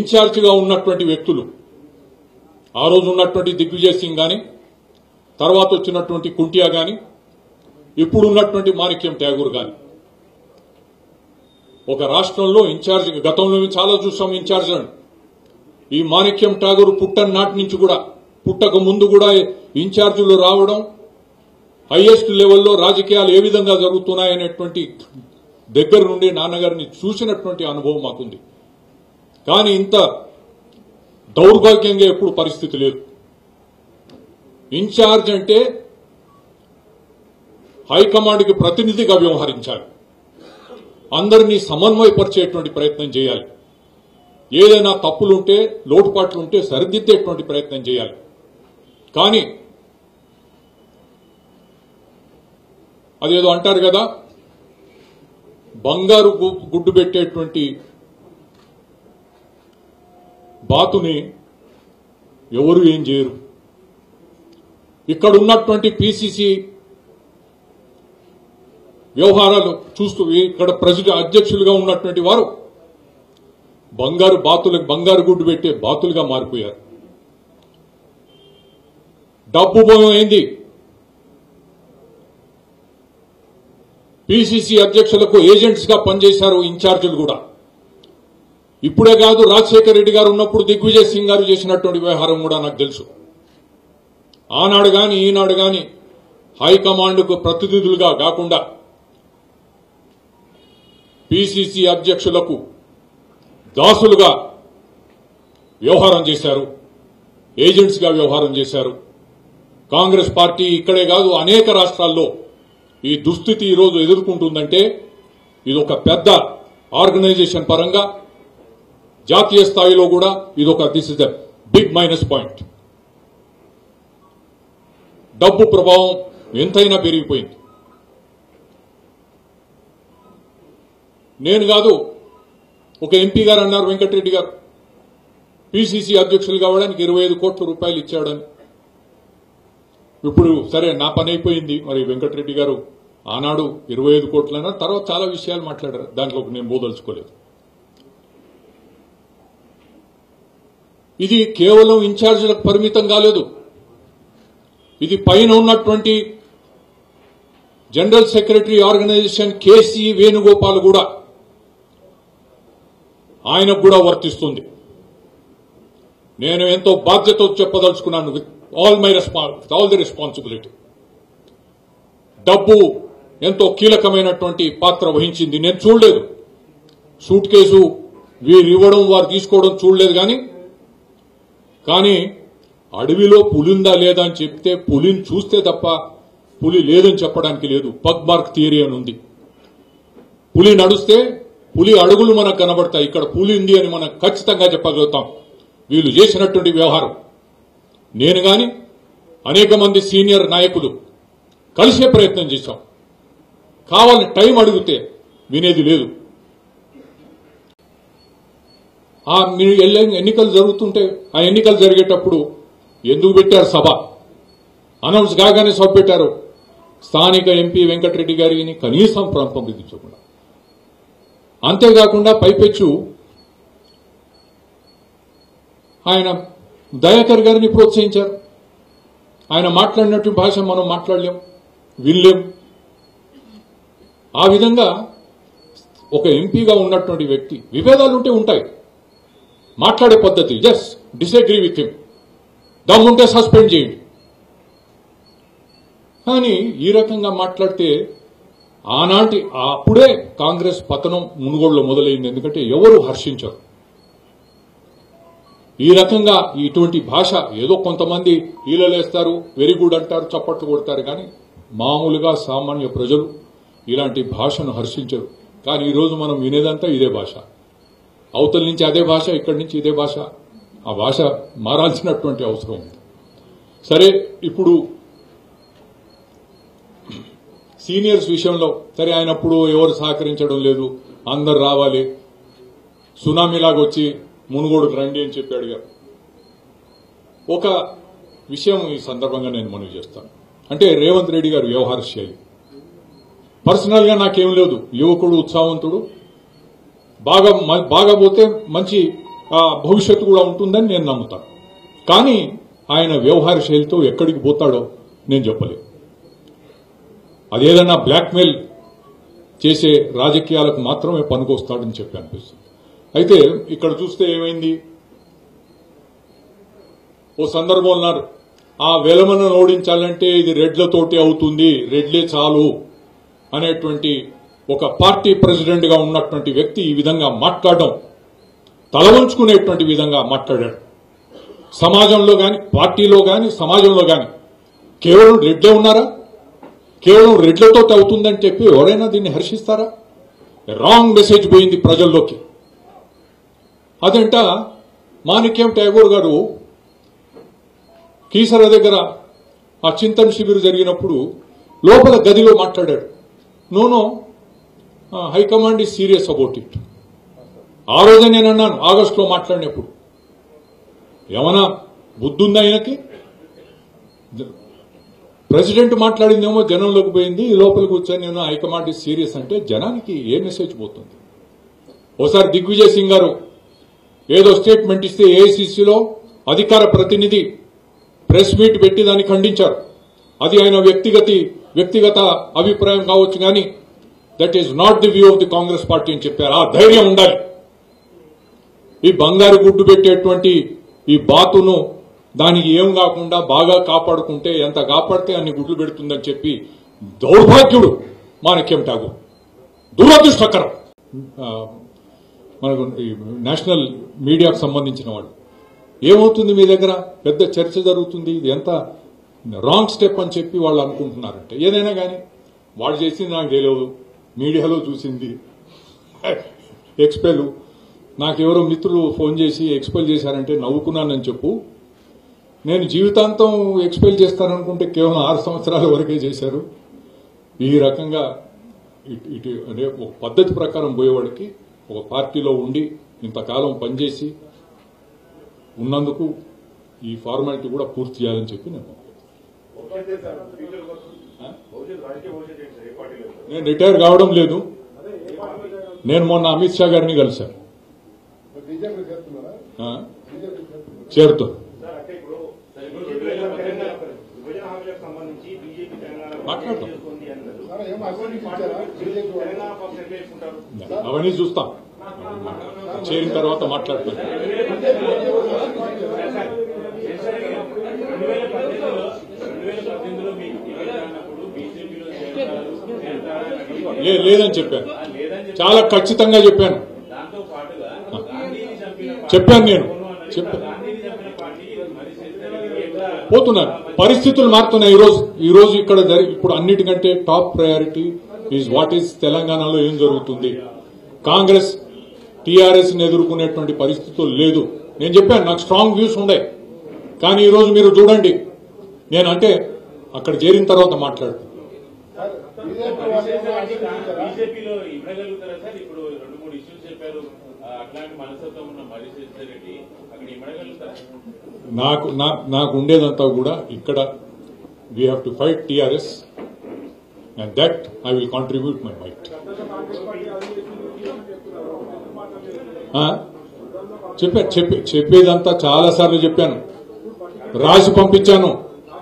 ఇన్ఛార్జిగా ఉన్నటువంటి వ్యక్తులు ఆ రోజు ఉన్నటువంటి దిగ్విజయ్ సింగ్ గాని తర్వాత వచ్చినటువంటి కుంటియా గాని ఇప్పుడు ఉన్నటువంటి మాణిక్యం ట్యాగూర్ గాని ఒక రాష్ట్రంలో ఇన్ఛార్జ్ గతంలో మేము చాలా చూసాం ఇన్ఛార్జ్లను ఈ మాణిక్యం ఠాగూర్ పుట్టని నాటి నుంచి కూడా పుట్టక ముందు కూడా ఇన్ఛార్జీలు రావడం హైయెస్ట్ లెవెల్లో రాజకీయాలు ఏ విధంగా జరుగుతున్నాయనేటువంటి దగ్గర నుండి నాన్నగారిని చూసినటువంటి అనుభవం మాకుంది కానీ ఇంత దౌర్భాగ్యంగా ఎప్పుడు పరిస్థితి లేదు ఇన్ఛార్జ్ అంటే హైకమాండ్కి ప్రతినిధిగా వ్యవహరించాలి అందరినీ సమన్వయపరిచేటువంటి ప్రయత్నం చేయాలి ఏదైనా తప్పులుంటే లోటుపాట్లుంటే సరిదిద్దేటువంటి ప్రయత్నం చేయాలి కానీ అదేదో అంటారు కదా బంగారు గు- గుడ్డు పెట్టేటువంటి బాతుని ఎవరు ఏం చేయరు ఇక్కడ ఉన్నటువంటి పిసిసి వ్యవహారాలు చూస్తూ ఇక్కడ ప్రజలు అధ్యక్షులుగా ఉన్నటువంటి వారు బంగారు బాతులకు బంగారు గుడ్డు పెట్టే బాతులుగా మారిపోయారు డబ్బు భయం అయింది పిసిసి అధ్యక్షులకు ఏజెంట్స్ గా పనిచేశారు ఇన్ఛార్జీలు కూడా ఇప్పుడే కాదు రాజశేఖర రెడ్డి గారు ఉన్నప్పుడు దిగ్విజయ్ సింగ్ గారు చేసినటువంటి వ్యవహారం కూడా నాకు తెలుసు ఆనాడు గాని ఈనాడు గాని హైకమాండ్కు ప్రతినిధులుగా కాకుండా పిసిసి అధ్యక్షులకు దాసులుగా వ్యవహారం చేశారు ఏజెంట్స్ గా వ్యవహారం చేశారు కాంగ్రెస్ పార్టీ ఇక్కడే కాదు అనేక రాష్ట్రాల్లో ఈ దుస్థితి ఈరోజు ఎదుర్కొంటుందంటే ఇది ఒక పెద్ద ఆర్గనైజేషన్ పరంగా జాతీయ స్థాయిలో కూడా ఇది ఒక this is the big minus point డబ్బు ప్రభావం ఎంతైనా పెరిగిపోయింది నేను కాదు ఒక ఎంపీ గారు అన్నారు వెంకటరెడ్డి గారు పిసిసి అధ్యక్షులు కావడానికి ఇరవై ఐదు కోట్ల రూపాయలు ఇచ్చాడని ఇప్పుడు సరే నా పని అయిపోయింది మరి వెంకటరెడ్డి గారు ఆనాడు ఇరవై ఐదు కోట్లైనా తర్వాత చాలా విషయాలు మాట్లాడారు దాంట్లో నేను బోదలుచుకోలేదు ఇది కేవలం ఇన్ఛార్జీలకు పరిమితం కాలేదు ఇది పైన ఉన్నటువంటి general secretary organisation K C Venugopal కూడా ఆయనకు కూడా వర్తిస్తుంది నేను ఎంతో బాధ్యత చెప్పదలుచుకున్నాను with all my response all the responsibility డబ్బు ఎంతో కీలకమైనటువంటి పాత్ర వహించింది నేను చూడలేదు సూట్ కేసు వీరు ఇవ్వడం వారు తీసుకోవడం చూడలేదు కానీ కానీ అడవిలో పులి ఉందా లేదా అని చెప్తే పులిని చూస్తే తప్ప పులి లేదని చెప్పడానికి లేదు పగ్ మార్క్ థియరీ అని ఉంది పులి నడుస్తే పులి అడుగులు మనకు కనబడతాయి ఇక్కడ పులి ఉంది అని మనం ఖచ్చితంగా చెప్పగలుగుతాం వీళ్ళు చేసినటువంటి వ్యవహారం నేను గాని అనేక మంది సీనియర్ నాయకులు కలిసే ప్రయత్నం చేశాం కావాలని టైం అడిగితే వినేది లేదు ఆ మీరు ఎల్ల- ఎన్నికలు జరుగుతుంటే ఆ ఎన్నికలు జరిగేటప్పుడు ఎందుకు పెట్టారు సభ అనౌన్స్ కాగానే సభ పెట్టారు స్థానిక ఎంపీ వెంకటరెడ్డి గారిని కనీసం పంపించకుండా అంతేకాకుండా పైపెచ్చు ఆయన దయాకర్ గారిని ప్రోత్సహించారు ఆయన మాట్లాడినట్టు భాష మనం మాట్లాడలేం వినలేం ఆ విధంగా ఒక ఎంపీగా ఉన్నటువంటి వ్యక్తి విభేదాలు ఉంటే ఉంటాయి మాట్లాడే పద్ధతి జస్ట్ డిసగ్రీ విత్ హిమ్ దమ్ముంటే సస్పెండ్ చేయండి కానీ ఈ రకంగా మాట్లాడితే ఆనాటి అప్పుడే కాంగ్రెస్ పతనం మునుగోడులో మొదలైంది ఎందుకంటే ఎవరు హర్షించరు ఈ రకంగా ఇటువంటి భాష ఏదో కొంతమంది ఈలలేస్తారు వెరీ గుడ్ అంటారు చప్పట్లు కొడతారు కానీ మామూలుగా సామాన్య ప్రజలు ఇలాంటి భాషను హర్షించరు కానీ ఈరోజు మనం వినేదంతా ఇదే భాష అవతల నుంచి అదే భాష ఇక్కడి నుంచి ఇదే భాష ఆ భాష మారాల్సినటువంటి అవసరం ఉంది సరే ఇప్పుడు సీనియర్స్ విషయంలో సరే ఆయనప్పుడు ఎవరు సహకరించడం లేదు అందరు రావాలి సునామీలాగా వచ్చి మునుగోడుకు రండి అని చెప్పి అడిగారు ఒక విషయం ఈ సందర్భంగా నేను మనవి చేస్తాను అంటే రేవంత్ రెడ్డి గారి వ్యవహార శైలి పర్సనల్ గా నాకేం లేదు యువకుడు ఉత్సాహవంతుడు బాగా మ- బాగా పోతే మంచి ఆ, భవిష్యత్తు కూడా ఉంటుందని నేను నమ్ముతాను కానీ ఆయన వ్యవహార శైలితో ఎక్కడికి పోతాడో నేను చెప్పలేను అదేదన్నా బ్లాక్మెయిల్ చేసే రాజకీయాలకు మాత్రమే పనికొస్తాడని చెప్పి అనిపిస్తుంది అయితే ఇక్కడ చూస్తే ఏమైంది ఓ సందర్భం ఉన్నారు ఆ వెలమను ఓడించాలంటే ఇది రెడ్లతోటి అవుతుంది రెడ్లే చాలు అనేటువంటి ఒక పార్టీ ప్రెసిడెంట్ గా ఉన్నటువంటి వ్యక్తి ఈ విధంగా మాట్లాడడం తలవంచుకునేటువంటి విధంగా మాట్లాడాడు సమాజంలో గాని పార్టీలో గాని సమాజంలో గాని కేవలం రెడ్లే ఉన్నారా కేవలం రెడ్లతో అవుతుందని చెప్పి ఎవరైనా దీన్ని హర్షిస్తారా రాంగ్ మెసేజ్ పోయింది ప్రజల్లోకి అదంట మాణిక్యం ట్యాగోర్ గారు కీసర దగ్గర ఆ చింతన్ శిబిరు జరిగినప్పుడు లోపల గదిలో మాట్లాడాడు no no high command is serious about it ఆ రోజే నేను అన్నాను ఆగస్టులో మాట్లాడినప్పుడు ఏమన్నా బుద్ధుందా ఆయనకి ప్రెసిడెంట్ మాట్లాడిందేమో జనంలోకి పోయింది ఈ లోపల కూర్చొని నేను హైకమాండ్ ఈజ్ సీరియస్ అంటే జనానికి ఏ మెసేజ్ పోతుంది ఓసారి దిగ్విజయ్ సింగ్ గారు ఏదో స్టేట్మెంట్ ఇస్తే ఏఐసీసీలో అధికార ప్రతినిధి ప్రెస్ మీట్ పెట్టి దాన్ని ఖండించారు అది ఆయన వ్యక్తిగత వ్యక్తిగత అభిప్రాయం కావచ్చు కానీ that is not the view of the Congress party అని చెప్పారు ఆ ధైర్యం ఉండాలి ఈ బంగారు గుడ్డు పెట్టేటువంటి ఈ బాతును దానికి ఏం కాకుండా బాగా కాపాడుకుంటే ఎంత కాపాడితే అన్ని గుడ్లు పెడుతుందని చెప్పి దౌర్భాగ్యుడు మాణిక్యం ఠాగూర్ దురదృష్టకరం ఆ, మనకు ఈ నేషనల్ మీడియాకు సంబంధించిన వాడు ఏమవుతుంది మీ దగ్గర పెద్ద చర్చ జరుగుతుంది ఇది ఎంత రాంగ్ స్టెప్ అని చెప్పి వాళ్ళు అనుకుంటున్నారంటే ఏదైనా కానీ వాడు చేసింది నాకు తెలియదు మీడియాలో చూసింది ఎక్స్పెల్ నాకు ఎవరో మిత్రులు ఫోన్ చేసి ఎక్స్పెల్ చేశారంటే నవ్వుకున్నానని చెప్పు నేను జీవితాంతం ఎక్స్పెల్ చేస్తాననుకుంటే కేవలం ఆరు సంవత్సరాల వరకే చేశారు ఈ రకంగా ఇటు ఇటు అంటే ఒక పద్ధతి ప్రకారం పోయేవాడికి ఒక పార్టీలో ఉండి ఇంతకాలం పనిచేసి ఉన్నందుకు ఈ ఫార్మాలిటీ కూడా పూర్తి చేయాలని చెప్పి నేను భవిష్యత్ సార్ ఫ్యూచర్ కోసం భవిష్యత్ రాజకీయ భవిష్యత్ ఏంటి సార్ ఏ పార్టీలో సార్? నేను రిటైర్ కావడం లేదు నేను మొన్న అమిత్ షా గారిని కలిశాను బీజేపీ చేస్తున్నారా ఆ, బీజేపీ చేస్తున్నారు చేరుతో సార్ అంటే ఇప్పుడు సార్ ఇప్పుడు రెండు వేల తెలంగాణ విభజన హామీలకు సంబంధించి బీజేపీ తెలంగాణ మాట్లాడదాం. చేసుకుంది అన్నారు సార్ ఏం అసలు ఇచ్చారా బీజేపీ వాళ్ళు? తెలంగాణ పక్షం ఎట్లా చేసుకుంటారు అవన్నీ చూస్తాం చేరిన తర్వాత మాట్లాడతాను రెండు వేల పద్దెనిమిదిలో రెండు వేల పద్దెనిమిదిలో మీకు టికెట్ అన్నప్పుడు బీజేపీలో చేరతారు చేరతారని అడిగారు. లే లేదని చెప్పాను లేదని చెప్పి చాలా ఖచ్చితంగా చెప్పాను దాంతో పాటుగా గాంధీని చంపిన పార్టీ చెప్పాను నేను. అవును అన్నది. చెప్పాను. గాంధీని చంపిన పార్టీ మరి చేస్తారని ఎట్లా పోతున్నారు పరిస్థితులు మారుతున్నాయి ఈ రోజు ఈ రోజు ఇక్కడ జరి- ఇప్పుడు అన్నిటికంటే top priority is what is తెలంగాణలో ఏం జరుగుతుంది కాంగ్రెస్ టీఆర్ఎస్ ని ఎదుర్కొనేటువంటి పరిస్థితులు లేదు నేను చెప్పాను నాకు స్ట్రాంగ్ వ్యూస్ ఉన్నాయి కానీ ఈ రోజు మీరు చూడండి నేను అంటే అక్కడ చేరిన తర్వాత మాట్లాడుతాను సార్ బీజేపీ వాళ్ళు ఏమో ఆశీర్వదించారా? బీజేపీలో ఇవ్వగలుగుతారా సార్ ఇప్పుడు రెండు మూడు ఇష్యూస్ చెప్పారు ఆ, అట్లాంటి మనస్తత్వం ఉన్న మరి రెడ్డి అక్కడ ఇవ్వగలుగుతారా నాకు నా- నాకు ఉండేదంతా కూడా ఇక్కడ we have to fight TRS and that I will contribute my mite చెప్పాను చెప్పి చెప్పేదంతా చాలా సార్లు చెప్పాను రాసి పంపించాను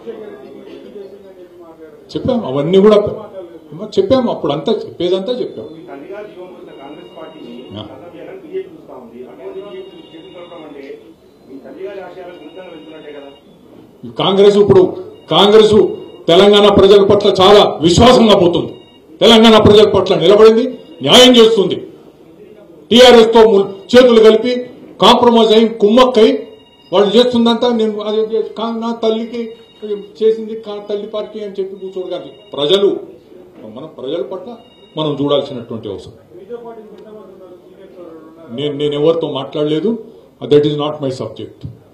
చెప్పాము అవన్నీ కూడా చెప్పాము అప్పుడు అంతా చెప్పేదంతా చెప్పాము మీ తండ్రిగా జీవం పోసిన కాంగ్రెస్ పార్టీని ఆ. అన్నం చేయాలని బీజేపీ చూస్తా ఉంది అటువంటి బీజేపీ చేతులు కలపడం అంటే మీ తండ్రి గారి ఆశయాలకు విరుద్ధంగా వెళ్తున్నట్టే కదా కాంగ్రెస్ ఇప్పుడు కాంగ్రెస్ తెలంగాణ ప్రజల పట్ల చాలా విశ్వాసంగా పోతుంది తెలంగాణ ప్రజల పట్ల నిలబడింది న్యాయం చేస్తుంది టీఆర్ఎస్ తో ము- చేతులు కలిపి కాంప్రమైజ్ అయి కుమ్మక్కై వాళ్ళు చేస్తుందంతా నేను అది అది కా- నా తల్లికి చేసింది కా- తల్లి పార్టీ అని చెప్పి కూర్చోడు కాదు ప్రజలు మనం ప్రజల పట్ల మనం చూడాల్సినటువంటి అవసరం నేను నేను ఎవరితో మాట్లాడలేదు that is not my subject